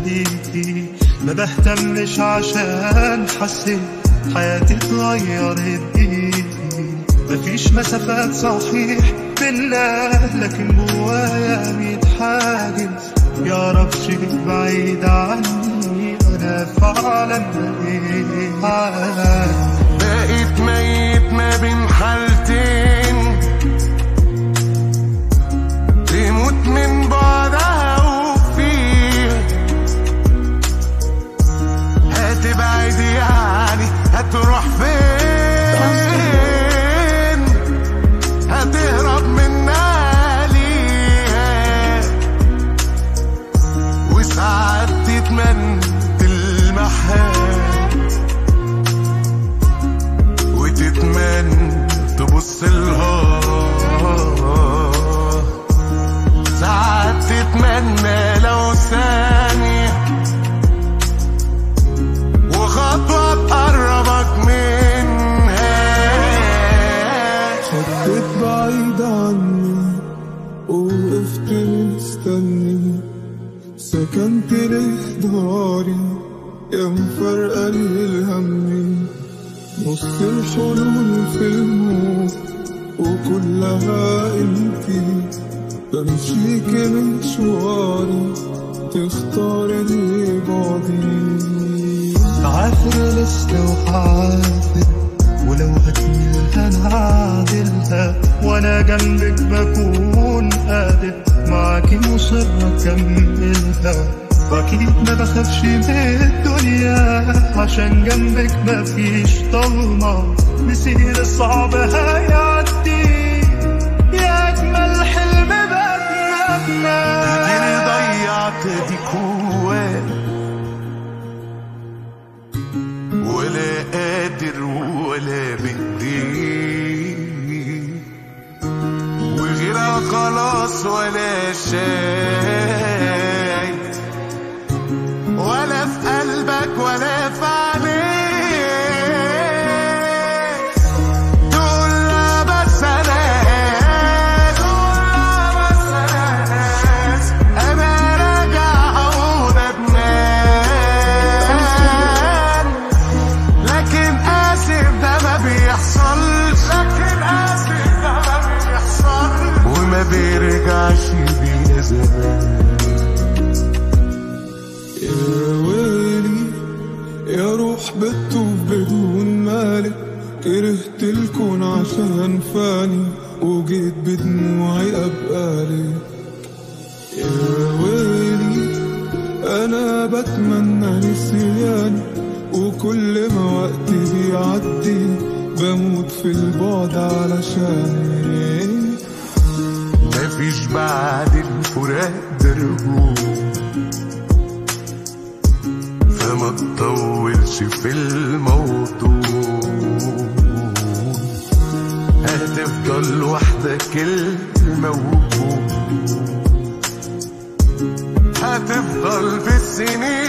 بايدي ما بهتمش عشان حسيت حياتي اتغيرت بإيدي مفيش مسافات صحيح بالله لكن جوايا ميت حاجز يا رب شيء بعيد عني انا فعلا بقيت بقيت ميت ما بين حالتين تموت من بعدها وفيه هتبعد يعني هتروح فين هتهرب منها ليها وساعات تتمنى تلمحها وتتمنى تبص لها ساعات تتمنى لو ثانية وخطوة تقربك منها خطيت بعيد عني ووقفت مستني سكنت ليه ضهري يا مفرقة لي الهم نص الحلول في الموت وكلها انتي بمشيك مشواري تختارني بعدي بعافر لسه وحافر ولو هتميلها انا هعدلها وانا جنبك بكون قادر معاكي مصر اكملها واكيد ما بخافش من الدنيا عشان جنبك مفيش ضلمة مسير الصعب هيعدي يا اجمل حلم بتمنى اديني ضيعت دي جواك ولا قادر ولا بدي وغيرها خلاص ولا شايف ولا في قلبك ولا في عينيك تقول لا بس انا تقول لا بس انا انا راجع اعود ادمان لكن اسف ده ما بيحصلش لكن اسف ده ما بيحصلش وما بيرجعش بيا زمان يا ويلي يا روح بتطوف بدون مالك كرهت الكون عشان فاني وجيت بدموعي أبقالي يا ويلي أنا بتمنى نسياني وكل ما وقتي بيعدي بموت في البعد علشاني مفيش بعد الفراق درجوع فما تطولش في الموضوع هتفضل وحدك الموجود هتفضل في السنين